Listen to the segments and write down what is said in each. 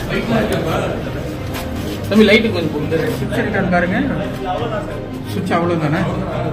தம்பி லைட்டு கொஞ்சம் போகுது சுவிட்ச் இருக்கான்னு பாருங்க சுவிட்ச் அவ்வளோதானே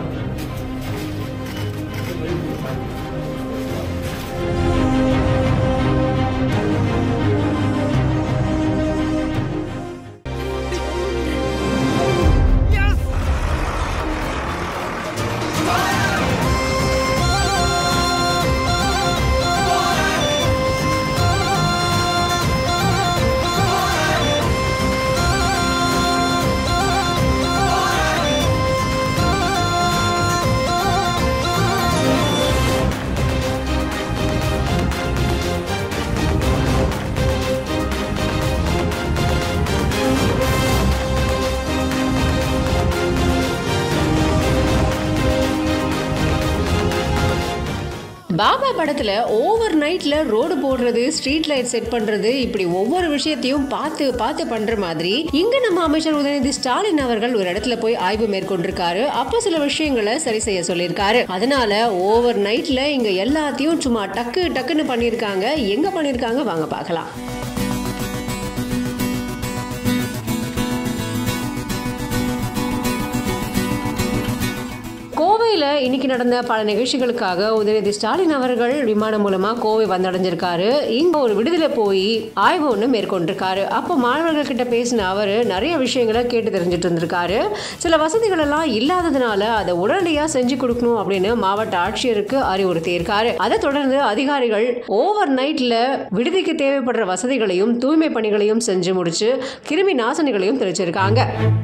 பாபா படத்துல ஓவர் நைட்ல ரோடு போடுறது ஸ்ட்ரீட் லைட் செட் பண்றது இப்படி ஒவ்வொரு விஷயத்தையும் பார்த்து பார்த்து பண்ற மாதிரி இங்க நம்ம அமைச்சர் உதயநிதி ஸ்டாலின் அவர்கள் ஒரு இடத்துல போய் ஆய்வு மேற்கொண்டிருக்காரு அப்ப சில விஷயங்களை சரி செய்ய சொல்லியிருக்காரு அதனால ஓவர் நைட்ல இங்க எல்லாத்தையும் சும்மா டக்கு டக்குன்னு பண்ணியிருக்காங்க எங்க பண்ணியிருக்காங்க வாங்க பார்க்கலாம் கோவையில் இன்னைக்கு நடந்த பல நிகழ்ச்சிகளுக்காக உதயநிதி ஸ்டாலின் அவர்கள் விமானம் மூலமா கோவை வந்தடைஞ்சிருக்காரு இங்க ஒரு விடுதலை போய் ஆய்வு ஒன்று மேற்கொண்டிருக்காரு அப்போ மாணவர்கள் கிட்ட பேசின அவர் நிறைய விஷயங்களை கேட்டு தெரிஞ்சுட்டு இருந்திருக்காரு சில வசதிகள் எல்லாம் இல்லாததுனால அதை உடனடியாக செஞ்சு கொடுக்கணும் அப்படின்னு மாவட்ட ஆட்சியருக்கு அறிவுறுத்தியிருக்காரு அதை தொடர்ந்து அதிகாரிகள் ஓவர் நைட்ல விடுதிக்கு தேவைப்படுற வசதிகளையும் தூய்மை பணிகளையும் செஞ்சு முடிச்சு கிருமி நாசினிகளையும் தெளிச்சிருக்காங்க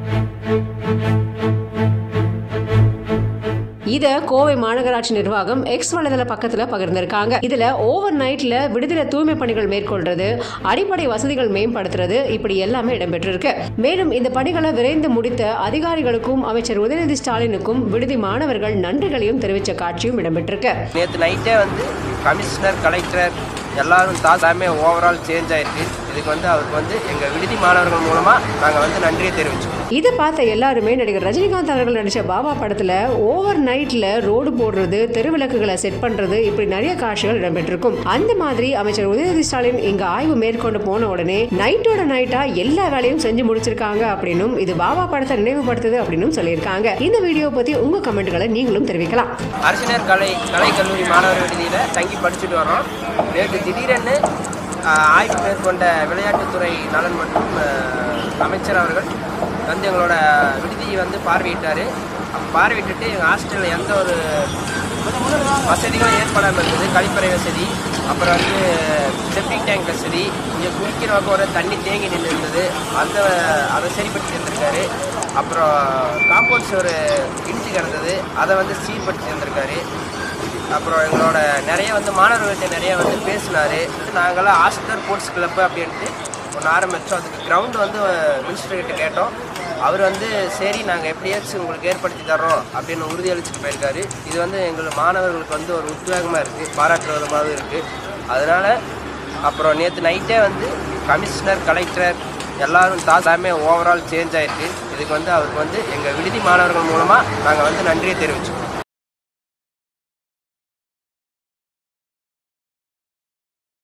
இத கோவை மாநகராட்சி நிர்வாகம் எக்ஸ் வலைதள பக்கத்துல பகிர்ந்திருக்காங்க இதுல ஓவர் நைட்ல விடுதலை தூய்மை பணிகள் மேற்கொள்றது அடிப்படை வசதிகள் மேம்படுத்துறது இப்படி எல்லாமே இடம்பெற்றிருக்கு மேலும் இந்த பணிகளை விரைந்து முடித்த அதிகாரிகளுக்கும் அமைச்சர் உதயநிதி ஸ்டாலினுக்கும் விடுதி மாணவர்கள் நன்றிகளையும் தெரிவித்த காட்சியும் இடம்பெற்றிருக்கு நேற்று நைட்டே வந்து கமிஷனர் கலெக்டர் எல்லாரும் தா எல்லாமே ஓவரால் சேஞ்ச் ஆயிருக்கு இதுக்கு வந்து அவருக்கு வந்து எங்கள் விடுதி மாணவர்கள் மூலமாக நாங்கள் வந்து நன்றியை தெரிவிச்சோம் இதை பார்த்த எல்லாருமே நடிகர் ரஜினிகாந்த் அவர்கள் நடிச்ச பாபா படத்துல ஓவர் நைட்ல ரோடு போடுறது தெருவிளக்குகளை செட் பண்றது இப்படி நிறைய காட்சிகள் இடம்பெற்றிருக்கும் அந்த மாதிரி அமைச்சர் உதயநிதி ஸ்டாலின் இங்க ஆய்வு மேற்கொண்டு போன உடனே நைட்டோட நைட்டா எல்லா வேலையும் செஞ்சு முடிச்சிருக்காங்க அப்படின்னும் இது பாபா படத்தை நினைவுபடுத்துது அப்படின்னும் சொல்லியிருக்காங்க இந்த வீடியோ பத்தி உங்க கமெண்ட்களை நீங்களும் தெரிவிக்கலாம் அரசினர் கலை கலை கல்லூரி மாணவர் விடுதியில் தங்கி படிச்சுட்டு வரோம் நேற்று திடீரென்று ஆஹ், ஆய்வு மேற்கொண்ட விளையாட்டுத்துறை நலன் மற்றும் ஆஹ், அமைச்சர் அவர்கள் வந்து எங்களோட விடுதியை வந்து பார்வையிட்டார் பார்வையிட்டுட்டு எங்கள் ஹாஸ்டலில் எந்த ஒரு வசதிகளும் ஏற்படாமல் இருந்தது கழிப்பறை வசதி அப்புறம் வந்து செப்டிக் டேங்க் வசதி இங்கே குளிக்கிறவங்க ஒரு தண்ணி தேங்கி நின்று இருந்தது அந்த அதை சரிப்படுத்தி இருந்திருக்காரு அப்புறம் காம்பவுண்ட் சுவர் இடிச்சு கிடந்தது அதை வந்து சீர்படுத்தி இருந்திருக்காரு அப்புறம் எங்களோட நிறைய வந்து மாணவர்கள்ட்ட நிறைய வந்து பேசினார் நாங்களாம் ஆஸ்டர் ஸ்போர்ட்ஸ் கிளப்பு அப்படின்ட்டு ஒன்று ஆரம்பித்தோம் அதுக்கு கிரவுண்டு வந்து மினிஸ்டர் கிட்ட கேட்டோம் அவர் வந்து சரி நாங்கள் எப்படியாச்சும் உங்களுக்கு ஏற்படுத்தி தர்றோம் அப்படின்னு உறுதியளிச்சுட்டு போயிருக்காரு இது வந்து எங்கள் மாணவர்களுக்கு வந்து ஒரு உத்வேகமாக இருக்குது பாராட்டு விதமாகவும் இருக்குது அதனால் அப்புறம் நேற்று நைட்டே வந்து கமிஷனர் கலெக்டர் எல்லாரும் தா எல்லாமே ஓவரால் சேஞ்ச் ஆயிருக்கு இதுக்கு வந்து அவருக்கு வந்து எங்கள் விடுதி மாணவர்கள் மூலமாக நாங்கள் வந்து நன்றியை தெரிவிச்சோம்